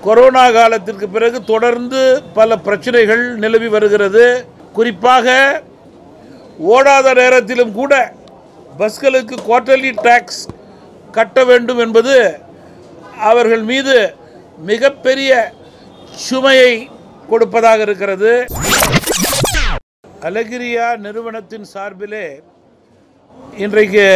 Corona காலத்திற்கு பிறகு தொடர்ந்து பல பிரச்சனைகள் நிலவி வருகிறது குறிப்பாக ஓடாத நேரத்திலும் கூட பஸ்களுக்கு குவார்டர்லி டேக்ஸ் கட்ட வேண்டும் என்பது அவர்கள் மீது மிகப்பெரிய சுமையை கொடுப்பதாக இருக்கிறது அலகிரியா நிறுவனத்தின் சார்பிலே இன்றைக்கு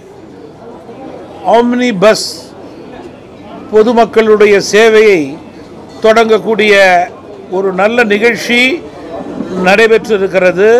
ஆம்னி பஸ் பொதுமக்களுடைய சேவையை தொடங்கக்கூடிய ஒரு நல்ல நிகழ்ச்சி நடைபெற்றிருக்கிறது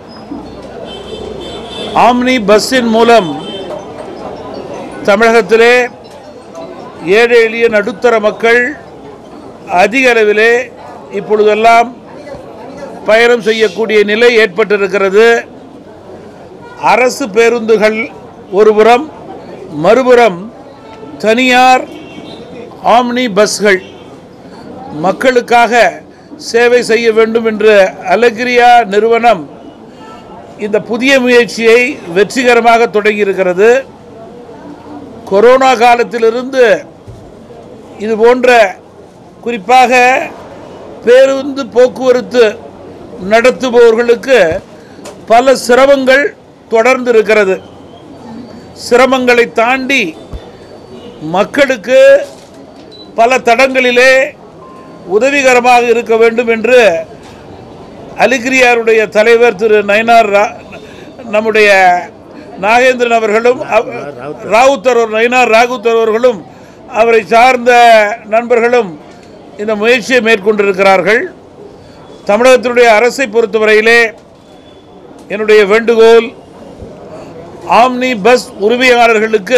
ஆம்னி பஸ்ஸின் மூலம் தமிழகத்திலே ஏழை எளிய நடுத்தர மக்கள் அதிக அளவிலே இப்பொழுதெல்லாம் பயணம் செய்யக்கூடிய நிலை ஏற்பட்டிருக்கிறது அரசு பேருந்துகள் ஒருபுறம் மறுபுறம் தனியார் ஆம்னி பஸ்கள் மக்களுக்காக சேவை செய்ய வேண்டும் என்று அலகிரியா நிறுவனம் இந்த புதிய முயற்சியை வெற்றிகரமாக தொடங்கியிருக்கிறது கொரோனா காலத்திலிருந்து இது போன்ற குறிப்பாக பேருந்து போக்குவரத்து நடத்துபவர்களுக்கு பல சிரமங்கள் தொடர்ந்து இருக்கிறது சிரமங்களை தாண்டி மக்களுக்கு பல தடங்களிலே உதவிகரமாக இருக்க வேண்டும் என்று அலிகிரியாருடைய தலைவர் திரு நயனார் ரா நம்முடைய நாகேந்திரன் அவர்களும் அவ- ராவுத்தர் அவர் நயினார் ராகுத்தர் அவர்களும் அவரை சார்ந்த நண்பர்களும் இந்த முயற்சியை மேற்கொண்டிருக்கிறார்கள் தமிழகத்தினுடைய அரசை பொறுத்தவரையிலே என்னுடைய வேண்டுகோள் ஆம்னி பஸ் உரிமையாளர்களுக்கு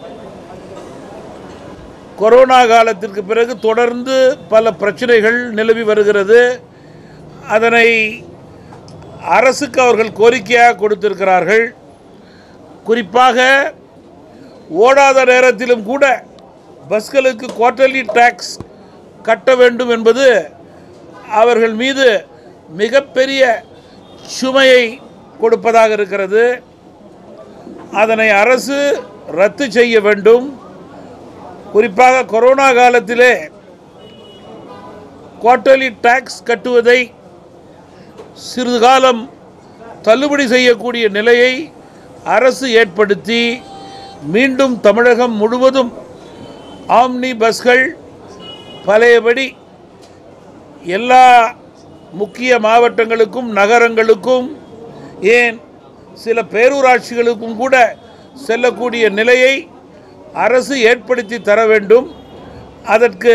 கொரோனா காலத்திற்கு பிறகு தொடர்ந்து பல பிரச்சனைகள் நிலவி வருகிறது அதனை அரசுக்கு அவர்கள் கோரிக்கையாக கொடுத்திருக்கிறார்கள் குறிப்பாக ஓடாத நேரத்திலும் கூட பஸ்களுக்கு குவார்டர்லி டேக்ஸ் கட்ட வேண்டும் என்பது அவர்கள் மீது மிகப்பெரிய சுமையை கொடுப்பதாக இருக்கிறது அதனை அரசு ரத்து செய்ய வேண்டும் குறிப்பாக கொரோனா காலத்திலே குவார்டர்லி டேக்ஸ் கட்டுவதை சிறிது காலம் தள்ளுபடி செய்யக்கூடிய நிலையை அரசு ஏற்படுத்தி மீண்டும் தமிழகம் முழுவதும் ஆம்னி பஸ்கள் பழையபடி எல்லா முக்கிய மாவட்டங்களுக்கும் நகரங்களுக்கும் ஏன் சில பேரூராட்சிகளுக்கும் கூட செல்லக்கூடிய நிலையை அரசு ஏற்படுத்தி தர வேண்டும் அதற்கு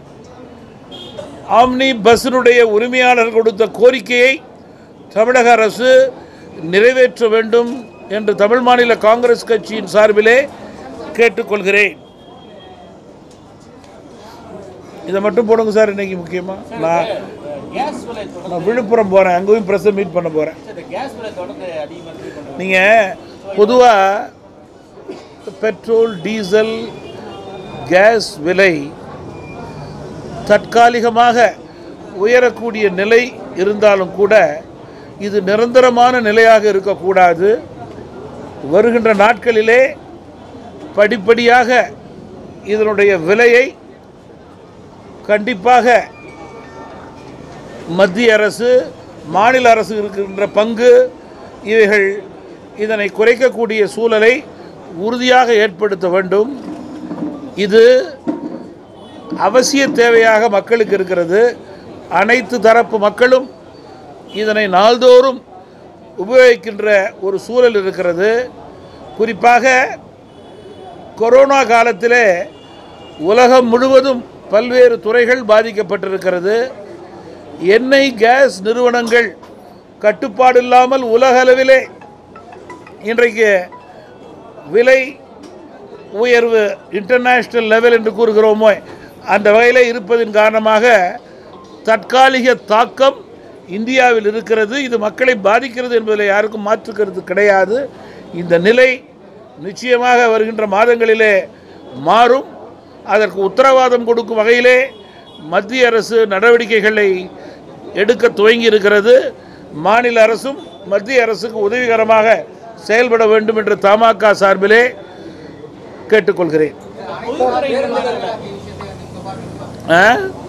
ஆம்னி பஸ்ஸினுடைய உரிமையாளர் கொடுத்த கோரிக்கையை தமிழக அரசு நிறைவேற்ற வேண்டும் என்று தமிழ் மாநில காங்கிரஸ் கட்சியின் சார்பிலே கேட்டுக்கொள்கிறேன் இதை மட்டும் போடுங்க சார் இன்னைக்கு முக்கியமாக நான் கேஸ் விலை தொடர்ந்து நான் விழுப்புரம் போகிறேன் அங்கேயும் ப்ரெஸ்ஸை மீட் பண்ண போகிறேன் இந்த கேஸ் விலை தொடர்ந்து அதிகமாக இருக்கு கொண்டு நீங்கள் பொதுவாக பெட்ரோல் டீசல் கேஸ் விலை தற்காலிகமாக உயரக்கூடிய நிலை இருந்தாலும் கூட இது நிரந்தரமான நிலையாக இருக்கக்கூடாது வருகின்ற நாட்களிலே படிப்படியாக இதனுடைய விலையை கண்டிப்பாக மத்திய அரசு மாநில அரசு இருக்கின்ற பங்கு இவைகள் இதனை குறைக்கக்கூடிய சூழலை உறுதியாக ஏற்படுத்த வேண்டும் இது அவசிய தேவையாக மக்களுக்கு இருக்கிறது அனைத்து தரப்பு மக்களும் இதனை நாள்தோறும் உபயோகிக்கின்ற ஒரு சூழல் இருக்கிறது குறிப்பாக கொரோனா காலத்திலே உலகம் முழுவதும் பல்வேறு துறைகள் பாதிக்கப்பட்டிருக்கிறது எண்ணெய் கேஸ் நிறுவனங்கள் கட்டுப்பாடு இல்லாமல் உலக அளவிலே இன்றைக்கு விலை உயர்வு இன்டர்நேஷ்னல் லெவல் என்று கூறுகிறோமோ அந்த வகையில் இருப்பதின் காரணமாக தற்காலிக தாக்கம் இந்தியாவில் இருக்கிறது இது மக்களை பாதிக்கிறது என்பதில் யாருக்கும் மாற்று கருத்து கிடையாது இந்த நிலை நிச்சயமாக வருகின்ற மாதங்களிலே மாறும் அதற்கு உத்தரவாதம் கொடுக்கும் வகையிலே மத்திய அரசு நடவடிக்கைகளை எடுக்க துவங்கி இருக்கிறது மாநில அரசும் மத்திய அரசுக்கு உதவிகரமாக செயல்பட வேண்டும் என்று தமாக சார்பிலே கேட்டுக்கொள்கிறேன் பொதுத்துறை நிறுவனங்கள்ல ஆ?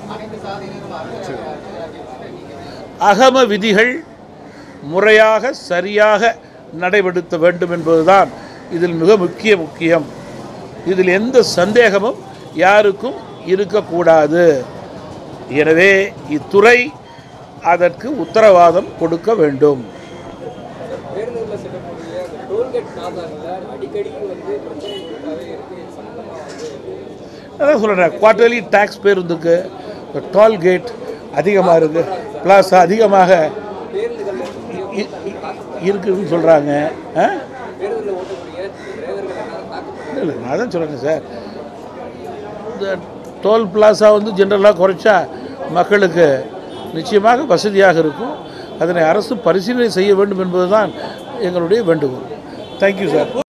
அகம விதிகள் முறையாக சரியாக நடைபெறுத்த வேண்டும் என்பதுதான் இதில் மிக முக்கிய முக்கியம் இதில் எந்த சந்தேகமும் யாருக்கும் இருக்கக்கூடாது எனவே இத்துறை அதற்கு உத்தரவாதம் கொடுக்க வேண்டும் பேருந்துகளில் செல்லக்கூடிய அந்த டோல்கேட் நாதாரில் அடிக்கடி வந்து பிரச்சனை கொடுத்தாவே இருக்கு இது சம்பந்தமாக வந்து அதான் சொல்கிறேன் குவார்டர்லி டேக்ஸ் பேருந்துக்கு டோல் கேட் அதிகமாக இருக்குது ப்ளஸ் அதிகமாக பேருந்துகளில் இ- இ- இருக்குதுன்னு சொல்கிறாங்க ஆ பேருந்தில் ஓட்டக்கூடிய டிரைவர்கள் எல்லாரும் தாக்கப்பட்டு இல்லை நான் தான் சொல்கிறேன் சார் இந்த டோல் பிளாசா வந்து ஜென்ரலாக குறைச்சா மக்களுக்கு நிச்சயமாக வசதியாக இருக்கும் அதனை அரசு பரிசீலனை செய்ய வேண்டும் என்பதுதான் எங்களுடைய வேண்டுகோள் தேங்க்யூ சார்